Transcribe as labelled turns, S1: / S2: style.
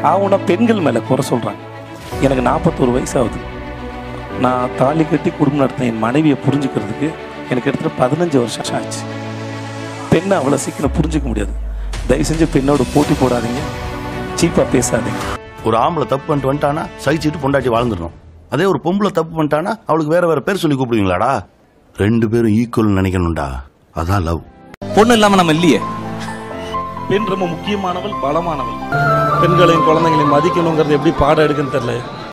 S1: ஆகுனா பெண்கள் மேலே குறை சொல்கிறாங்க எனக்கு நாற்பத்தோரு வயசு ஆகுது நான் தாலி கட்டி குடும்பம் நடத்த என் மனைவியை புரிஞ்சுக்கிறதுக்கு எனக்கு எடுத்துகிட்டு பதினஞ்சு வருஷம் ஆச்சு பெண்ணை அவ்வளோ சீக்கிரம் புரிஞ்சுக்க முடியாது தயவு செஞ்சு பெண்ணோட போட்டி போடாதீங்க சீப்பாக பேசாதீங்க
S2: ஒரு ஆம்பளை தப்பு பண்ணிட்டு வந்துட்டானா சகிச்சுட்டு பொண்டாட்டி வாழ்ந்துடணும் அதே ஒரு பொம்பளை தப்பு பண்ணிட்டானா அவளுக்கு வேற வேற பேர் சொல்லி கூப்பிடுவீங்களாடா ரெண்டு பேரும் ஈக்குவல் நினைக்கணும்டா அதான் லவ்
S3: பொண்ணு இல்லாம நம்ம இல்லையே
S1: பெண் ரொம்ப முக்கியமானவள் பலமானவள் பெண்களையும் குழந்தைங்களையும் மதிக்கணுங்கிறது எப்படி பாடம் எடுக்குன்னு தெரியல